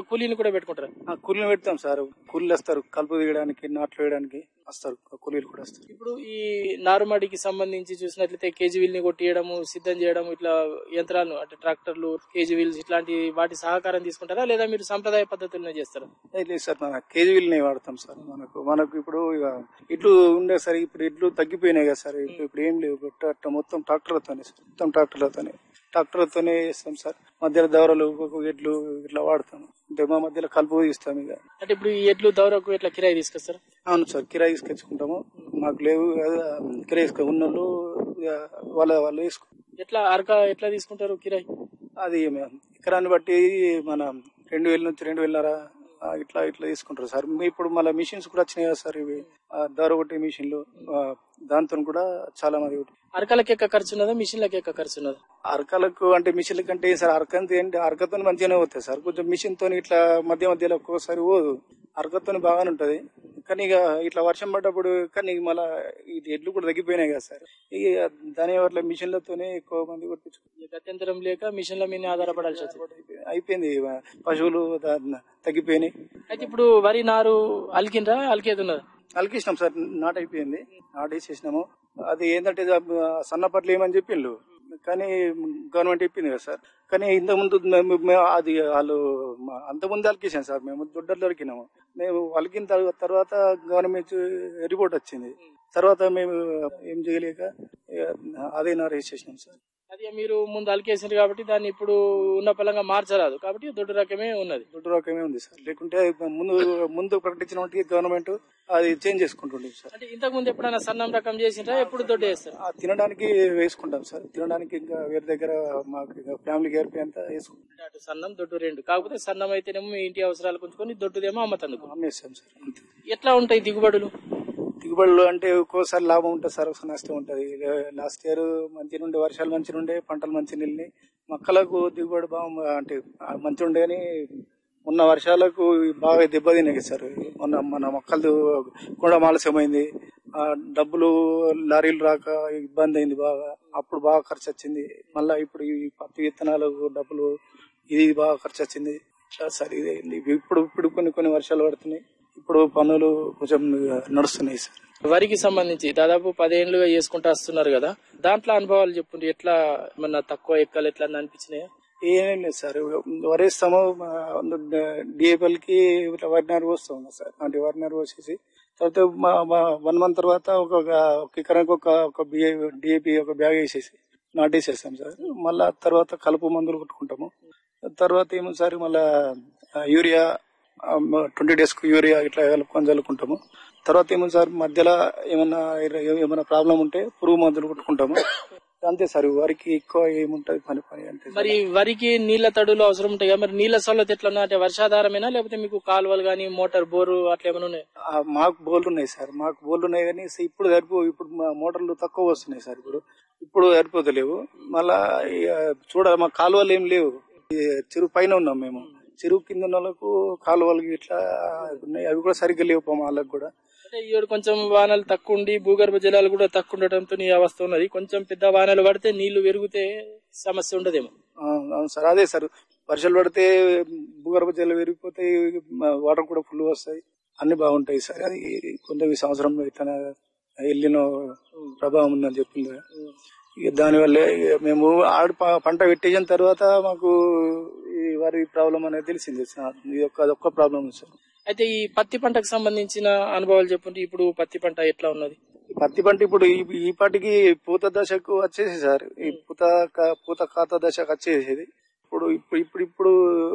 కూలీని కూడా పెట్టుకుంటారా ఆ, కూలీలు పెడతాం సార్ కూలీలు వస్తారు కలుపు తీయడానికి నాట్లు వేయడానికి వస్తారు కూలీలు కూడా వస్తారు ఇప్పుడు ఈ నారుమడికి సంబంధించి చూసినట్లయితే కేజీ వీల్ ని కొట్టియడము సిద్ధం చేయడం ఇట్లా యంత్రాలు అంటే ట్రాక్టర్లు కేజీ వీల్స్ ఇట్లాంటి వాటి సహకారం తీసుకుంటారా లేదా మీరు సంప్రదాయ పద్ధతులనే చేస్తారా ఏ లేదు సార్ మన కేజీ వీల్ని వాడతాం సార్ మనకు మనకు ఇప్పుడు ఇక ఇట్లు ఉండే సార్ ఇప్పుడు ఇట్లు తగ్గిపోయినాయి కదా సార్ ఇప్పుడు ఇప్పుడు ఏం లేవు ఇప్పుడు అట్ట మొత్తం ట్రాక్టర్లతోనే సార్ మొత్తం ట్రాక్టర్లతోనే ట్రాక్టర్లతోనే చేస్తాం సార్ మధ్యలో దవరలు ఒక్కొక్క ఎడ్లు ఇట్లా వాడతాం అంటే మా మధ్యలో కలుపు ఇస్తాం ఇక అంటే ఇప్పుడు ఈ ఎడ్లు దౌరకు ఇట్లా కిరాయి తీసుకొస్తారా అవును సార్ కిరాయి తీసుకొచ్చుకుంటాము మాకు లేవు కదా, కిరాయి తీసుకో ఉన్నోళ్ళు ఇక వాళ్ళ వాళ్ళు వేసుకో ఎట్లా అరక ఎట్లా తీసుకుంటారు కిరాయి అది మేము ఎకరాన్ని బట్టి మన రెండు వేల నుంచి రెండు వేలన్నర ఆ, ఇట్లా ఇట్లా తీసుకుంటారు సార్ మీ ఇప్పుడు మళ్ళీ మిషన్స్ కూడా వచ్చినాయి కదా సార్ ఇవి దార కొట్టే మిషన్లు దాంతో కూడా చాలా మంది అరకలకి ఎక్క ఖర్చు ఉన్నదా మిషన్లకి ఎక్క ఖర్చు ఉన్నదా అరకలకు అంటే మిషన్ల కంటే సార్ అరకంత ఏంటి అరకతో మంచిగానే పోతాయి సార్ కొంచెం మిషన్ తోని ఇట్లా మధ్య మధ్యలో ఒక్కొక్కసారి పోదు అరకతో బాగానే ఉంటది కానీ ఇక ఇట్లా వర్షం పడ్డప్పుడు కానీ మళ్ళా ఇది ఎడ్లు కూడా తగ్గిపోయినాయి కదా సార్ ఇక దాని వల్ల మిషన్లతోనే ఎక్కువ మంది కొట్టించుకుంటారు ఈ గత్యంతరం లేక మిషన్ల మీద ఆధారపడాల్సి వస్తుంది అయిపోయింది పశువులు దా- తగ్గిపోయినాయి అయితే ఇప్పుడు వరి నారు అలికిండ్రా అలికేది ఉన్నదా అలికిచ్చినాం సార్ నాటు అయిపోయింది నాటు వేసేసినాము అది ఏంటంటే ఇది, ఆ, సన్నపట్లు ఏమని చెప్పిండ్రు కానీ గవర్నమెంట్ చెప్పింది కదా సార్ కానీ ఇంతకుముందు మేము- మేము అది వాళ్ళు మా- అంతకుముందు అలికేసాం సార్ మేము దొడ్డర్లు అలికినాము మేము అలికిన తర్వా- తర్వాత గవర్నమెంట్ రిపోర్ట్ వచ్చింది తర్వాత మేము ఏం చేయలేక ఇక అదే నారు వేసేసినాం సార్ అది మీరు ముందు అలికేసిండ్రు కాబట్టి దాన్ని ఇప్పుడు ఉన్న పలంగా మార్చరాదు కాబట్టి దొడ్డు రకమే ఉన్నది దొడ్డు రకమే ఉంది సార్ లేకుంటే ముందు ముందు ప్రకటించిన వాటికి గవర్నమెంట్ అది చేంజ్ చేసుకుంటుండే సార్ అంటే ఇంతకు ముందు ఎప్పుడైనా సన్నం రకం చేసిండ్రా ఎప్పుడు దొడ్డు వేస్తారు ఆ, తినడానికి వేసుకుంటాం సార్ తినడానికి ఇంకా వేరే దగ్గర మాకు ఇంకా ఫ్యామిలీ గరిపి అంతా వేసుకుంటాం అంటే అటు సన్నం దొడ్డు రెండు కాకపోతే సన్నం అయితేనేమో మీ ఇంటి అవసరాలు కొంచుకొని దొడ్డుదేమో అమ్మతందుకు అమ్మేస్తాం సార్ అంతే ఎట్లా ఉంటాయి దిగుబడులు దిగుబడులు అంటే ఒక్కోసారి లాభం ఉంటుంది సార్ ఒకసారి నష్టం ఉంటుంది లాస్ట్ ఇయర్ మంచి నుండే వర్షాలు మంచి నుండే పంటలు మంచి నిల్ని మొక్కలకు దిగుబడి బాగా అంటే ఆ, మంచి ఉండే అని ఉన్న వర్షాలకు బాగా దెబ్బతిన్నాయి సార్ మొన్న మన మొక్కలు కూడా ఆలస్యమైంది ఆ డబ్బులు లారీలు రాక ఇబ్బంది అయింది బాగా అప్పుడు బాగా ఖర్చు వచ్చింది మళ్ళా ఇప్పుడు ఈ పత్తి విత్తనాలకు డబ్బులు ఇది బాగా ఖర్చు వచ్చింది సార్ ఇది అయింది. ఇప్పుడు ఇప్పుడు కొన్ని కొన్ని వర్షాలు పడుతున్నాయి ఇప్పుడు పనులు కొంచెం నడుస్తున్నాయి సార్ వరికి సంబంధించి దాదాపు పదేళ్లుగా చేసుకుంటూ వస్తున్నారు కదా దాంట్లో అనుభవాలు చెప్పుంటే ఎట్లా ఏమన్నా తక్కువ ఎక్కలు ఎట్లా అనిపించినాయా ఏమేం లేదు సార్ వరేస్తాము డిఏపల్ కి ఇట్లా వరినారు పోస్తాం సార్ అంటే వరినారు పోసేసి తర్వాత మా- మా వన్ మంత్ తర్వాత ఒక ఒక ఎకరానికి ఒక ఒక డిఏపి ఒక బ్యాగ్ వేసేసి నాటేసేస్తాం సార్ మళ్ళా తర్వాత కలుపు మందులు కొట్టుకుంటాము తర్వాత ఏమో సార్ మళ్ళా ఆ, యూరియా ట్వంటీ డేస్ కు యూరియా ఇట్లా కలుపుకొని చల్లుకుంటాము తర్వాత ఏమో సార్ మధ్యలో ఏమన్నా ఏమైనా ప్రాబ్లం ఉంటే పురుగు మందులు కొట్టుకుంటాము అంతే సార్ వరికి ఎక్కువ ఏముంటది పని పని అంతే సార్. మరి వరికి నీళ్ల తడులు అవసరం ఉంటాయి కదా మరి నీళ్ల సౌలత ఎట్లా ఉన్నా అంటే వర్షాధారమేనా లేకపోతే మీకు కాలువలు గానీ మోటార్ బోరు అట్లా ఏమైనా ఉన్నాయి ఆ, మాకు బోర్లు ఉన్నాయి సార్ మాకు బోర్లు ఉన్నాయి కానీ స- ఇప్పుడు సరిపో ఇప్పుడు మా మోటార్లు తక్కువ వస్తున్నాయి సార్ ఇప్పుడు ఇప్పుడు సరిపోతలేవు మళ్ళా ఇక చూడాలి మా కాలువలు ఏం లేవు ఈ చెరువు పైన ఉన్నాం మేము చెరువు కింద ఉన్న వాళ్ళకు కాలువలు ఇట్లా ఉన్నాయి అవి కూడా సరిగ్గా లేవు పాపం వాళ్ళకి కూడా అంటే ఈ ఏడు కొంచెం వానలు తక్కువ ఉండి భూగర్భ జలాలు కూడా తక్కువ ఉండటంతో ఈ అవస్థ ఉన్నది కొంచెం పెద్ద వానలు పడితే నీళ్లు పెరిగితే సమస్య ఉండదేమో ఆ, అవును సార్ అదే సార్ వర్షాలు పడితే భూగర్భ జలం పెరిగిపోతాయి వాటర్ కూడా ఫుల్ వస్తాయి అన్ని బాగుంటాయి సార్ అది కొంత ఈ సంవత్సరం ఇట్లా వెళ్ళిన ప్రభావం ఉందని చెప్పింది ఇక దానివల్ల ఇక మేము ఆడు ప- పంట పెట్టేసిన తర్వాత మాకు ఈ వరి ప్రాబ్లం అనేది తెలిసింది సార్ ఇది ఒక్క అదొక్క ప్రాబ్లం ఉంది సార్ అయితే ఈ పత్తి పంటకు సంబంధించిన అనుభవాలు చెప్పుంటే ఇప్పుడు పత్తి పంట ఎట్లా ఉన్నది ఈ పత్తి పంట ఇప్పుడు ఈ ఈ పాటికి పూత దశకు వచ్చేసి సార్ ఈ పూత క- పూత ఖాతా దశకు వచ్చేసేది ఇప్పుడు ఇప్పుడు ఇప్పుడు ఇప్పుడు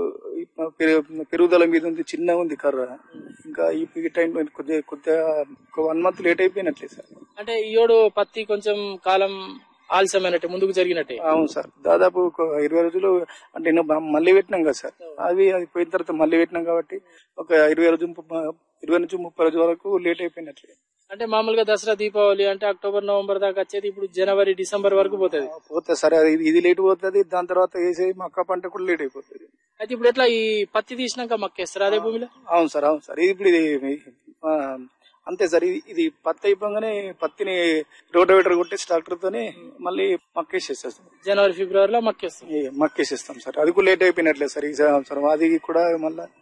ఈ పెరు- పెరుగుదల మీద ఉంది చిన్నగా ఉంది కర్ర ఇంకా ఈ ఈ టైం కొద్దిగా కొద్దిగా ఒక వన్ మంత్ లేట్ అయిపోయినట్లే సార్ అంటే ఈ ఏడు పత్తి కొంచెం కాలం ఆలస్యమైనట్టే ముందుకు జరిగినట్టే అవును సార్ దాదాపు ఒక ఇరవై రోజులు అంటే నేను బ- మళ్ళీ పెట్టినాం కదా సార్ అవి అది పోయిన తర్వాత మళ్ళీ పెట్టినాం కాబట్టి ఒక ఇరవై రోజు ముప్ప- ఇరవై నుంచి ముప్పై రోజుల వరకు లేట్ అయిపోయినట్లే అంటే మామూలుగా దసరా దీపావళి అంటే అక్టోబర్ నవంబర్ దాకా వచ్చేది ఇప్పుడు జనవరి డిసెంబర్ వరకు పోతుంది పోతుంది సార్ అది ఇది లేట్ పోతుంది దాని తర్వాత వేసే మక్క పంట కూడా లేట్ అయిపోతుంది అయితే ఇప్పుడు ఎట్లా ఈ పత్తి తీసినాక మక్కేస్తారు అదే భూమిలో అవును సార్ అవును సార్ ఇది ఇప్పుడు ఇది ఆ, అంతే సార్ ఇది ఇది పత్తి అయిపోగానే పత్తిని రోటోవేటర్ కొట్టేసి ట్రాక్టర్ తోనే మళ్ళీ మక్కేసేస్తాం జనవరి ఫిబ్రవరిలో మక్కేస్తారు మక్కేసేస్తాం సార్ అది కూడా లేట్ అయిపోయినట్లే సార్ ఈ సంవత్సరం అది కూడా మళ్ళీ